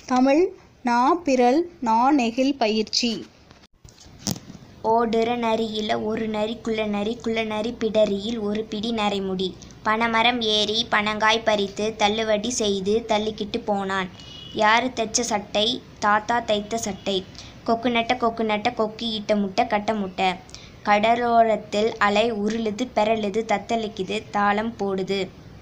தமிழ் நா பிறல் நா நெகிழ் பயிற்சி ஓடுற நரியில ஒரு நரி குள்ள நரி குள்ள நரி பிடரியில் ஒரு பிடி நரைமுடி பனைமரம் ஏறி பனங்காய் பறித்து தள்ளுவடி செய்து தள்ளிக்கிட்டு போனான் யாரு தைச்ச சட்டை தாத்தா தைத்த சட்டை கொக்கு நட்ட கொக்கு நட்ட கொக்கி இட்ட முட்டை கட்ட முட்டை கடலோரத்தில் அலை உருளுது பெரளுது தத்தளிக்குது தாளம் போடுது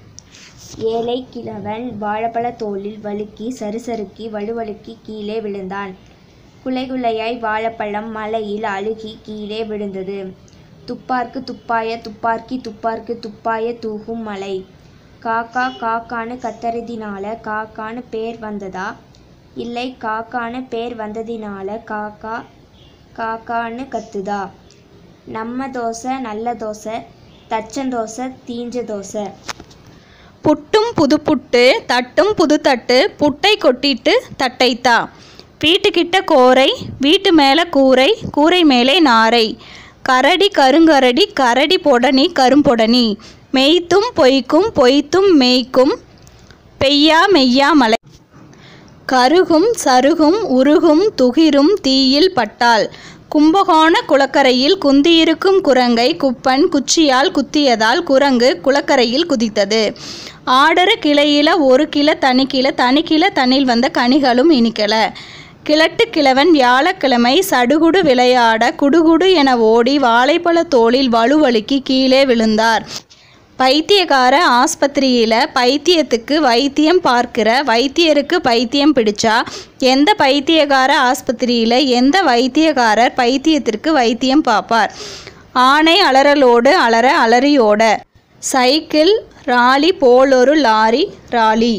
ஏழை கிழவன் வாழைப்பழ தோளில் வழுக்கி சறுசறுக்கி வழுவழுக்கி கீழே விழுந்தான் குலை குலையாய் வாழைப்பழம் மலையில் அழுகி கீழே விழுந்தது துப்பார்க்கு துப்பாய துப்பார்க்கி துப்பார்க்கு துப்பாய தூகும் மலை காக்கா காக்கான்னு கத்தறதினால காக்கான்னு பேர் வந்ததா இல்லை காக்கான்னு பேர் வந்ததினால காக்கா காக்கான்னு கத்துதா நம்ம தோசை நல்ல தோசை தச்சந்தோசை தீஞ்ச தோசை புட்டும் புது புட்டு தட்டும் புது தட்டு புட்டை கொட்டிட்டு தட்டைத்தா வீட்டுக்கிட்ட கோரை வீட்டு மேலே கூரை கூரை மேலே நாரை கரடி கருங்கரடி கரடி பொடனி கரும்பொடனி மெய்த்தும் பொய்க்கும் பொய்த்தும் மேய்க்கும் பெய்யா மெய்யா மலை கருகும் சருகும் உருகும் துகிரும் தீயில் பட்டால் கும்பகோண குளக்கரையில் குந்தியிருக்கும் குரங்கை குப்பன் குச்சியால் குத்தியதால் குரங்கு குளக்கரையில் குதித்தது ஆடர கிளையில ஒரு கிளை தனிக்கிள தனிக்கிள தன்னில் வந்த கனிகளும் இனிக்கல கிழட்டு கிழவன் வியாழக்கிழமை சடுகுடு விளையாட குடுகுடு என ஓடி வாழைப்பழ தோளில் வலுவழுக்கி கீழே விழுந்தார் பைத்தியக்கார ஆஸ்பத்திரியில் பைத்தியத்துக்கு வைத்தியம் பார்க்கிற வைத்தியருக்கு பைத்தியம் பிடிச்சா எந்த பைத்தியக்கார ஆஸ்பத்திரியில் எந்த வைத்தியக்காரர் பைத்தியத்திற்கு வைத்தியம் பார்ப்பார் ஆணை அலறலோடு அலற அலறியோட சைக்கிள் ராலி போலொரு லாரி ராலி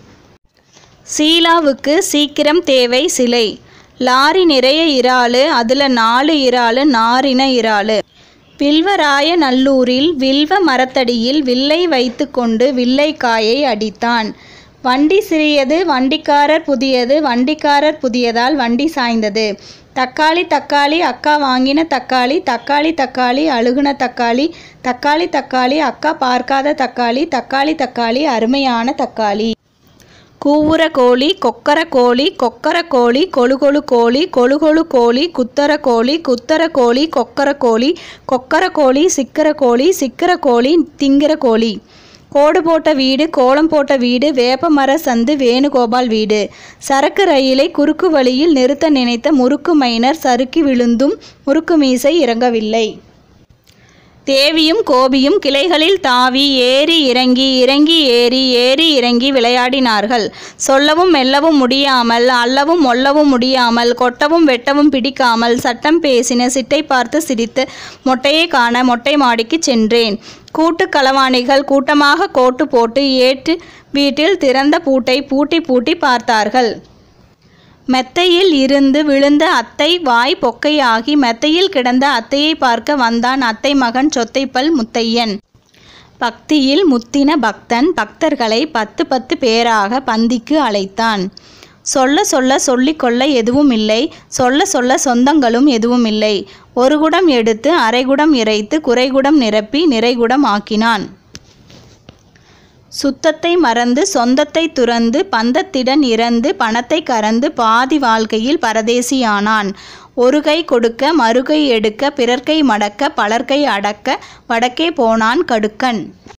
சீலாவுக்கு சீக்கிரம் தேவை சிலை லாரி நிறைய இறாலு அதில் நாலு இறாலு நாரின இறாலு வில்வராய நல்லூரில் வில்வ மரத்தடியில் வில்லை வைத்துக்கொண்டு வில்லைக்காயை அடித்தான் வண்டி சிறியது வண்டிக்காரர் புதியது வண்டிக்காரர் புதியதால் வண்டி சாய்ந்தது தக்காளி தக்காளி அக்கா வாங்கின தக்காளி தக்காளி தக்காளி அழுகுன தக்காளி தக்காளி தக்காளி அக்கா பார்க்காத தக்காளி தக்காளி தக்காளி அருமையான தக்காளி கூவுற கோழி கொக்கர கோழி கொக்கர கோழி கொழுகொழு கோழி கொழுகொழு கோழி குத்தர கோழி குத்தர கோழி கொக்கர கோழி கொக்கர கோழி சிக்கர கோழி சிக்கர கோழி திங்கிற கோழி கோடு போட்ட வீடு கோலம் போட்ட வீடு வேப்பமர சந்து வேணுகோபால் வீடு சரக்கு ரயிலை குறுக்கு வழியில் நிறுத்த நினைத்த முறுக்கு மைனர் சறுக்கி விழுந்தும் முறுக்கு மீசை இறங்கவில்லை தேவியும் கோபியும் கிளைகளில் தாவி ஏறி இறங்கி இறங்கி ஏறி ஏறி இறங்கி விளையாடினார்கள் சொல்லவும் மெல்லவும் முடியாமல் அள்ளவும் ஒல்லவும் முடியாமல் கொட்டவும் வெட்டவும் பிடிக்காமல் சட்டம் பேசின சிட்டை பார்த்து சிரித்து மொட்டையை காண மொட்டை மாடிக்கு சென்றேன் கூட்டு களவாணிகள் கூட்டமாக கோட்டு போட்டு ஏற்று வீட்டில் திறந்த பூட்டை பூட்டி பூட்டி பார்த்தார்கள் மெத்தையில் இருந்து விழுந்த அத்தை வாய் பொக்கையாகி மெத்தையில் கிடந்த அத்தையை பார்க்க வந்தான் அத்தை மகன் சொத்தைப்பல் முத்தையன் பக்தியில் முத்தின பக்தன் பக்தர்களை பத்து பத்து பேராக பந்திக்கு அழைத்தான் சொல்ல சொல்ல சொல்லிக்கொள்ள எதுவும் இல்லை சொல்ல சொல்ல சொந்தங்களும் எதுவும் இல்லை ஒரு குடம் எடுத்து அரைகுடம் இறைத்து குறைகுடம் நிரப்பி நிறைகுடம் ஆக்கினான் சுத்தத்தை மறந்து சொந்தத்தை துறந்து பந்தத்திடன் இறந்து பணத்தை கறந்து பாதி வாழ்க்கையில் பரதேசியானான் ஒரு கை கொடுக்க மறுகை எடுக்க பிறர்க்கை மடக்க பலர்க்கை அடக்க வடக்கே போனான் கடுக்கன்